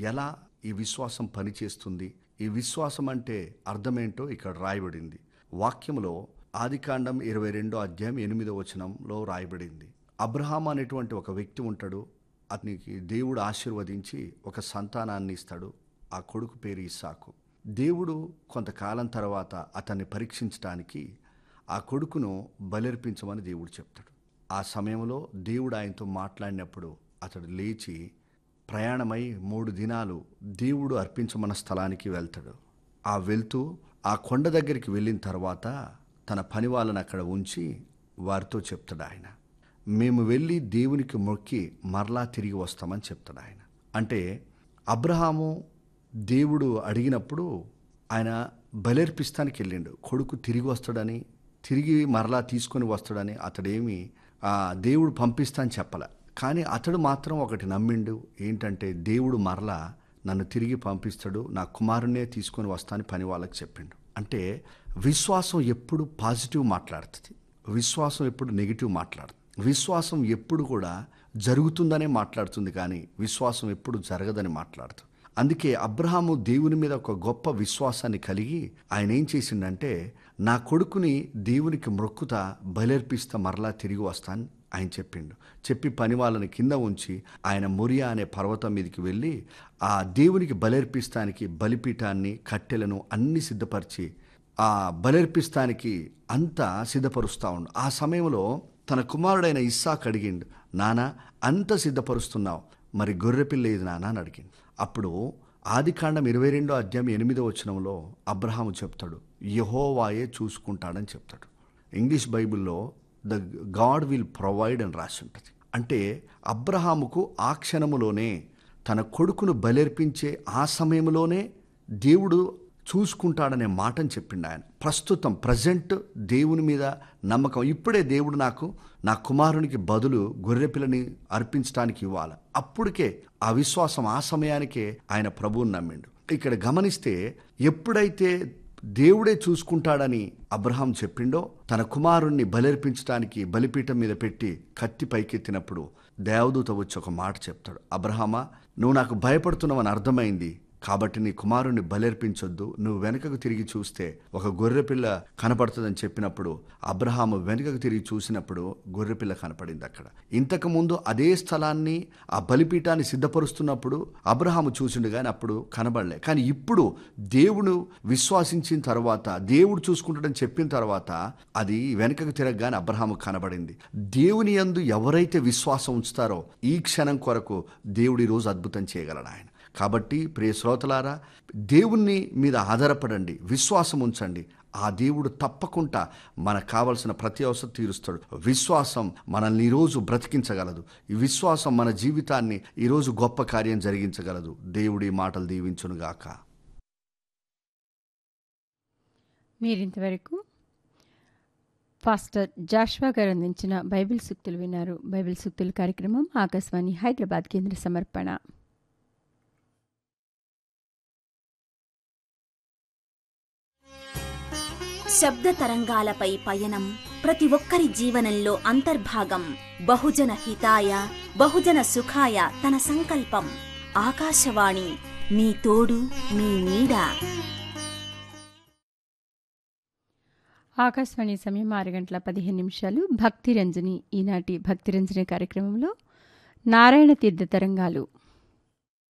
ఎలా ఈ విశ్వాసం పనిచేస్తుంది ఈ విశ్వాసం అంటే అర్థమేంటో ఇక్కడ రాయబడింది వాక్యములో ఆదికాండం ఇరవై రెండో అధ్యాయం ఎనిమిదో వచనంలో రాయబడింది అబ్రహాం అనేటువంటి ఒక వ్యక్తి ఉంటాడు అతనికి దేవుడు ఆశీర్వదించి ఒక సంతానాన్ని ఇస్తాడు ఆ కొడుకు పేరు ఇస్సాకు దేవుడు కొంతకాలం తర్వాత అతన్ని పరీక్షించడానికి ఆ కొడుకును బలర్పించమని దేవుడు చెప్తాడు ఆ సమయంలో దేవుడు ఆయనతో మాట్లాడినప్పుడు అతడు లేచి ప్రయాణమై మూడు దినాలు దేవుడు అర్పించమన్న స్థలానికి వెళ్తాడు ఆ వెళ్తూ ఆ కొండ దగ్గరికి వెళ్ళిన తర్వాత తన పని వాళ్ళని అక్కడ ఉంచి వారితో చెప్తాడు ఆయన మేము వెళ్ళి దేవునికి మొక్కి మరలా తిరిగి వస్తామని చెప్తాడు ఆయన అంటే అబ్రహాము దేవుడు అడిగినప్పుడు ఆయన బలర్పిస్తానికి వెళ్ళిండు కొడుకు తిరిగి వస్తాడని తిరిగి మరలా తీసుకొని వస్తాడని అతడేమి ఆ, దేవుడు పంపిస్తా అని చెప్పలే కానీ అతడు మాత్రం ఒకటి నమ్మిండు ఏంటంటే దేవుడు మరలా నన్ను తిరిగి పంపిస్తాడు నా కుమారునే తీసుకొని వస్తానని పని వాళ్ళకి చెప్పిండు అంటే విశ్వాసం ఎప్పుడు పాజిటివ్ మాట్లాడుతుంది విశ్వాసం ఎప్పుడు నెగిటివ్ మాట్లాడుతుంది విశ్వాసం ఎప్పుడు కూడా జరుగుతుందనే మాట్లాడుతుంది కానీ విశ్వాసం ఎప్పుడు జరగదని మాట్లాడుతుంది అందుకే అబ్రహాము దేవుని మీద ఒక గొప్ప విశ్వాసాన్ని కలిగి ఆయన ఏం చేసిండంటే నా కొడుకుని దేవునికి మొక్కుతా బలర్పిస్తా మరలా తిరిగి వస్తాను ఆయన చెప్పిండు చెప్పి పని వాళ్ళని కింద ఉంచి ఆయన మొరియా అనే పర్వతం మీదకి వెళ్ళి ఆ దేవునికి బలర్పిస్తానికి బలిపీఠాన్ని కట్టెలను అన్ని సిద్ధపరిచి ఆ బలర్పిస్తానికి అంతా సిద్ధపరుస్తూ ఉండు ఆ సమయంలో తన కుమారుడైన ఇస్సాక్ అడిగిండు నానా అంత సిద్ధపరుస్తున్నావు మరి గొర్రెపిల్ల ఏది నానా అని అడిగిండు అప్పుడు ఆదికాండం ఇరవై రెండో అధ్యాయం ఎనిమిదో వచనంలో అబ్రహాము చెప్తాడు యహోవాయే చూసుకుంటాడని చెప్తాడు ఇంగ్లీష్ బైబిల్లో ద గాడ్ విల్ ప్రొవైడ్ అని రాసి ఉంటుంది అంటే అబ్రహాముకు ఆ క్షణములోనే తన కొడుకును బలర్పించే ఆ సమయంలోనే దేవుడు చూసుకుంటాడనే మాటని చెప్పిండు ఆయన ప్రస్తుతం ప్రజెంట్ దేవుని మీద నమ్మకం ఇప్పుడే దేవుడు నాకు నా కుమారునికి బదులు గొర్రెపిల్లని అర్పించడానికి ఇవ్వాలి అప్పటికే ఆ విశ్వాసం ఆ సమయానికే ఆయన ప్రభువుని నమ్మిండు ఇక్కడ గమనిస్తే ఎప్పుడైతే దేవుడే చూసుకుంటాడని అబ్రహాం చెప్పిండో తన కుమారుణ్ణి బలర్పించడానికి బలిపీఠం మీద పెట్టి కత్తి పైకెత్తినప్పుడు దేవదూత వచ్చి ఒక మాట చెప్తాడు అబ్రహామా నువ్వు నాకు భయపడుతున్నావని అర్థమైంది కాబట్టి నీ కుమారుణ్ణి బలర్పించొద్దు నువ్వు వెనుకకు తిరిగి చూస్తే ఒక గొర్రెపిల్ల కనపడుతుందని చెప్పినప్పుడు అబ్రహాము వెనుకకు తిరిగి చూసినప్పుడు గొర్రెపిల్ల కనపడింది అక్కడ ఇంతకు ముందు అదే స్థలాన్ని ఆ బలిపీఠాన్ని సిద్ధపరుస్తున్నప్పుడు అబ్రహాము చూసిండు కానీ అప్పుడు కనబడలే కానీ ఇప్పుడు దేవుడు విశ్వాసించిన తర్వాత దేవుడు చూసుకుంటాడని చెప్పిన తర్వాత అది వెనుకకు తిరగగానే అబ్రహాము కనబడింది దేవుని యందు ఎవరైతే విశ్వాసం ఉంచుతారో ఈ క్షణం కొరకు దేవుడు ఈరోజు అద్భుతం చేయగలడు ఆయన కాబట్టి ప్రియ శ్రోతలారా దేవుణ్ణి మీద ఆధారపడండి విశ్వాసం ఉంచండి ఆ దేవుడు తప్పకుండా మనకు కావలసిన ప్రతి అవసరం తీరుస్తాడు విశ్వాసం మనల్ని ఈరోజు బ్రతికించగలదు ఈ విశ్వాసం మన జీవితాన్ని ఈరోజు గొప్ప కార్యం జరిగించగలదు దేవుడి మాటలు దీవించునుగాక మీరింతవరకు ఫాస్టర్ జాష్వా గారు అందించిన బైబిల్ సూక్తులు విన్నారు బైబిల్ సూక్తుల కార్యక్రమం ఆకాశవాణి హైదరాబాద్ కేంద్ర సమర్పణ శబ్ద తరంగాలపై పయనం ప్రతి ఒక్కరి జీవనంలో అంతర్భాగం బహుజన హితాయ బహుజన సుఖాయ తన సంకల్పం ఆకాశవాణి మీ తోడు మీ నీడ ఆకాశవాణి సమయం ఆరు గంటల పదిహేను నిమిషాలు భక్తి రంజని ఈనాటి భక్తి రంజని కార్యక్రమంలో నారాయణ తీర్థ తరంగాలు